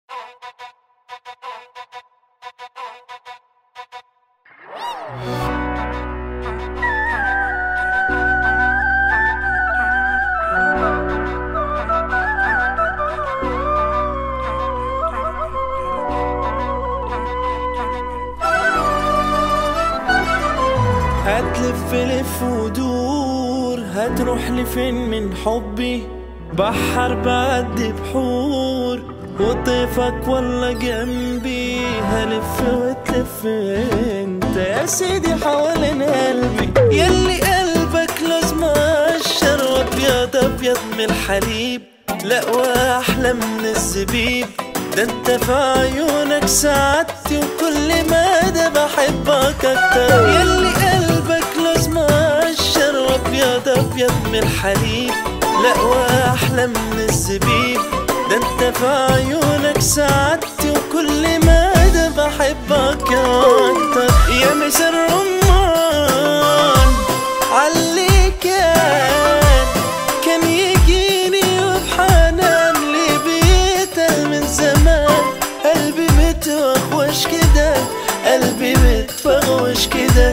هتلف لف ودور هتروح لفين من حبي بحر بعد بحور وطيفك ولا جنبي هلف وتلف انت يا سيدي حوالين قلبي يلي قلبك لازم اشرب ابيض ابيض من الحليب لا واحلى من الزبيب ده انت في عيونك سعادتي وكل مدى بحبك اكتر يلي قلبك لازم اشرب ابيض ابيض من الحليب لا واحلى من الزبيب ده انت في عيونك سعادتي وكل مدى بحبك اكتر يا مس الرمان علي كان كان يجيني وبحنان لبيته من زمان قلبي متوغوش كده قلبي متفغوش كده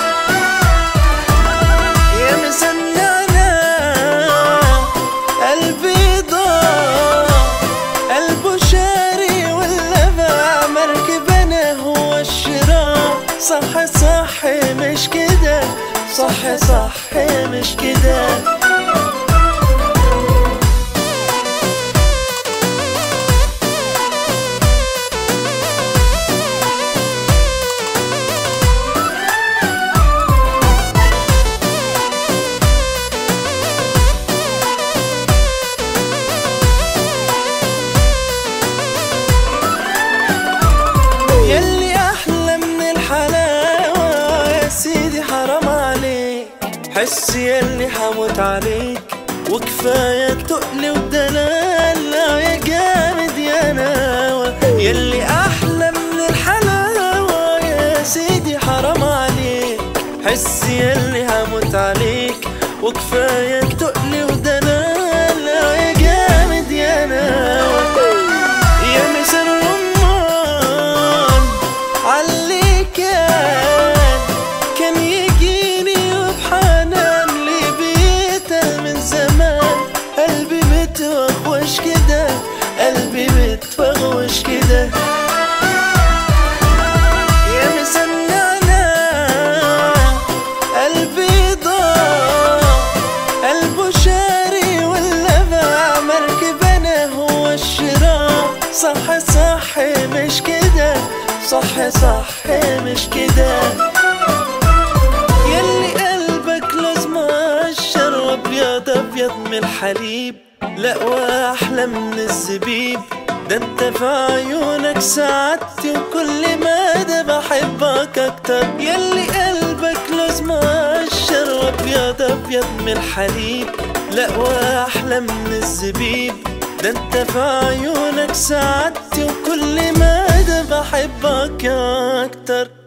يا مسنانا قلبي ضاع قلبه شاري ولا باع مركب انا هو الشراع صح صح مش كده صح صح مش كده يلي احلى من الحلاوه يا سيدي حرام عليك حس يلي حموت عليك وكفايه تقلي ودلال يا جامد يا ناوى يلي احلى من الحلاوه يا سيدي حرام عليك حس يلي هموت عليك وكفايه تقلي ودلال يا جامد يا ناوى يا مس الرمان علي كان كان يجيني وبحنان لبيته من زمان قلبي متوغوش كده قلبي متوغوش كده يا مسنانا قلبي ضاع قلبه شاري ولا باع مركب انا هو الشراع صح صح مش كده صح صح مش كده يلي قلبك لازم اشرب ابيض ابيض من الحليب لا واحلى من الزبيب ده انت في عيونك سعادتي وكل مدى بحبك اكتر يلي قلبك لازم اشرب ابيض ابيض من الحليب لا واحلى من الزبيب ده انت في عيونك سعادتي وكل مدى بحبك اكتر